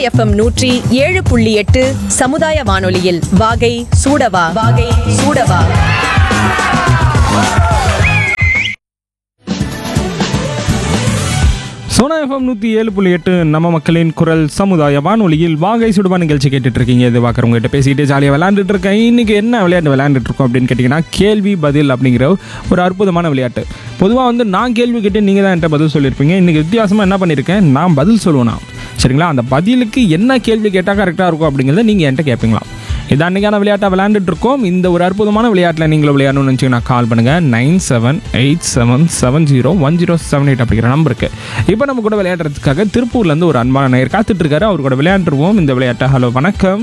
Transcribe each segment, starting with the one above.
FM நூற்றி ஏழு புள்ளி எட்டு சமுதாய வானொலியில் வாகை சூடவா வாகை சூடவா சோனா எஃப்எம் நூற்றி ஏழு புள்ளி எட்டு நம்ம மக்களின் குரல் சமுதாய வானொலியில் வாகை சுடுபா நிகழ்ச்சி கேட்டுட்டு இருக்கீங்க இது பார்க்குறவங்ககிட்ட பேசிக்கிட்டே ஜாலியாக விளையாண்டுட்டு இருக்கேன் இன்னைக்கு என்ன விளையாட்டு விளையாண்டுட்டு இருக்கோம் அப்படின்னு கேட்டிங்கன்னா கேள்வி பதில் அப்படிங்கிற ஒரு அற்புதமான விளையாட்டு பொதுவாக வந்து நான் கேள்வி கேட்டு நீங்கள் தான் என்கிட்ட பதில் சொல்லியிருப்பீங்க இன்றைக்கி வித்தியாசமாக என்ன பண்ணியிருக்கேன் நான் பதில் சொல்லுவேன் நான். சரிங்களா அந்த பதிலுக்கு என்ன கேள்வி கேட்டால் கரெக்டாக இருக்கும் அப்படிங்கிறத நீங்கள் என்கிட்ட கேட்பீங்களா இது அன்றைக்கான விளையாட்டை விளையாண்டுட்டு இருக்கோம் இந்த ஒரு அற்புதமான விளையாட்டில் நீங்களும் விளையாடணும்னு நினச்சிங்கன்னா கால் பண்ணுங்கள் nine seven eight seven seven zero one zero seven eight அப்படிங்கிற நம்பருக்கு இப்போ நம்ம கூட விளையாடுறதுக்காக திருப்பூர்லேருந்து ஒரு அன்பான நேயர் காத்துட்டு இருக்காரு அவர் கூட விளையாண்டுருவோம் இந்த விளையாட்டை ஹலோ வணக்கம்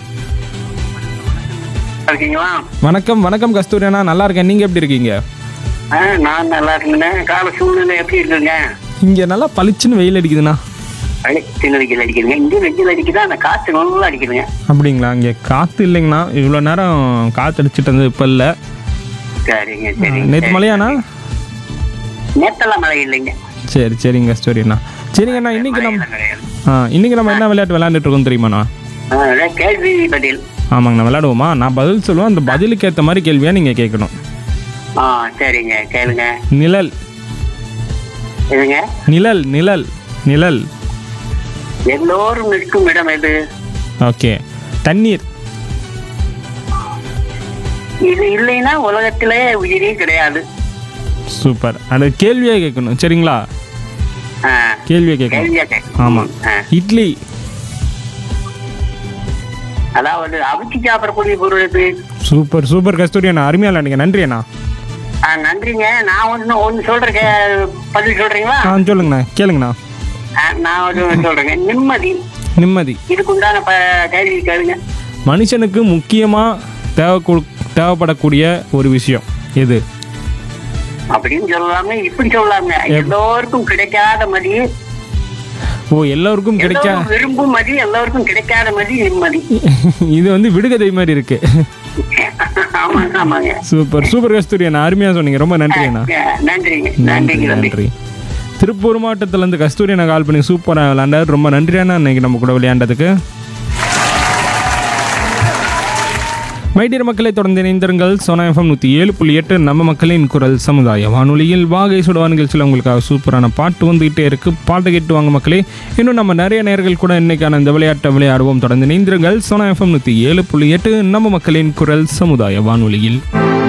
இருக்கீங்களா வணக்கம் வணக்கம் கஸ்தூரியண்ணா நல்லா இருக்கேன் நீங்கள் எப்படி இருக்கீங்க ஆ நான் நல்லா இருக்கேங்க கால சூழ்நிலை எப்படி இருக்குங்க இங்கே நல்லா பளிச்சுன்னு வெயில் அடிக்குதுண்ணா சின்ன வெயில் அடிக்குதுங்க இங்கே வெயில் அடிக்குதா அந்த காற்று நல்லா அடிக்குதுங்க அப்படிங்களா இங்கே காற்று இல்லைங்கண்ணா இவ்வளோ நேரம் காற்று அடிச்சிட்டு இருந்தது இப்போ இல்லை சரிங்க சரிங்க நேற்று மழையாண்ணா நேத்தெல்லாம் மழை இல்லைங்க சரி சரிங்க கஸ்தூரியண்ணா சரிங்கண்ணா இன்னைக்கு நம்ம மழையெல்லாம் கிடையாது. ஆ இன்னைக்கு நம்ம என்ன விளையாட்டு விளையாண்டுட்டு இருக்கோம் தெரியுமாண்ணா ஆ, அதான் கேள்வி பதில் ஆமாங்கண்ணா விளையாடுவோமா நான் பதில் சொல்லுவேன் அந்த பதிலுக்கு ஏற்ற மாதிரி கேள்வியாக நீங்கள் கேட்கணும் ஆ சரிங்க கேளுங்க நிழல் இதுங்க நிழல் நிழல் நிழல் எல்லோரும் நிற்கும் இடம் எது ஓகே தண்ணீர் இது இல்லைன்னா உலகத்திலே உயிரே கிடையாது சூப்பர் அது கேள்வியாக கேட்கணும் சரிங்களா ஆ, கேள்வியாக கேட்கணும் கேள்வியா கேட்க ஆமாம் இட்லி அதாவது அவிச்சு சாப்பிடக்கூடிய பொருள் எது சூப்பர் சூப்பர் கஸ்தூரி அண்ணா அருமையாக விளையாடுங்க நன்றி அண்ணா ஆ, நன்றிங்க நான் ஒன்று ஒன்று சொல்றேன் கே- பதில் சொல்றீங்களா ஆ சொல்லுங்கண்ணா கேளுங்கண்ணா ஆ, நான் ஒரு சொல்றேங்க நிம்மதி நிம்மதி இதுக்குண்டான ப- கேள்வி கேளுங்க மனுஷனுக்கு முக்கியமாக தேவை கு- தேவைப்படக்கூடிய ஒரு விஷயம் எது அப்படின்னு சொல்லலாமே இப்படி சொல்லலாமே எல்லோருக்கும் கிடைக்காத மதி ஓ எல்லோருக்கும் கிடைக்க எல்லோரும் விரும்பும் மதி எல்லோருக்கும் கிடைக்காத மதி நிம்மதி இது வந்து விடுகதை மாதிரி இருக்கு ஆமாங்க ஆமாங்க சூப்பர் சூப்பர் கஸ்தூரி அண்ணா அருமையாக சொன்னீங்க ரொம்ப நன்றி அண்ணா ஆ, நன்றிங்க நன்றி நன்றிங்க நன்றி நன்றி திருப்பூர் மாவட்டத்திலேருந்து கஸ்தூரி அண்ணா கால் பண்ணி சூப்பராக விளையாண்டார் ரொம்ப நன்றி அண்ணா இன்னைக்கு நம்ம கூட விளையாண்டதுக்கு மைடியர் மக்களை தொடர்ந்து இணைந்திருங்கள் சோனா எஃப்எம் நூற்றி ஏழு புள்ளி எட்டு நம்ம மக்களின் குரல் சமுதாய வானொலியில் வாகை சுடுவா நிகழ்ச்சியில் உங்களுக்காக சூப்பரான பாட்டு வந்துகிட்டே இருக்கு பாட்டு கேட்டு வாங்க மக்களே இன்னும் நம்ம நிறைய நேர்கள் கூட இன்னைக்கான இந்த விளையாட்டை விளையாடுவோம் தொடர்ந்து இணைந்திருங்கள் சோனா எஃப்எம் நூற்றி ஏழு புள்ளி எட்டு நம்ம மக்களின் குரல் சமுதாய வானொலியில்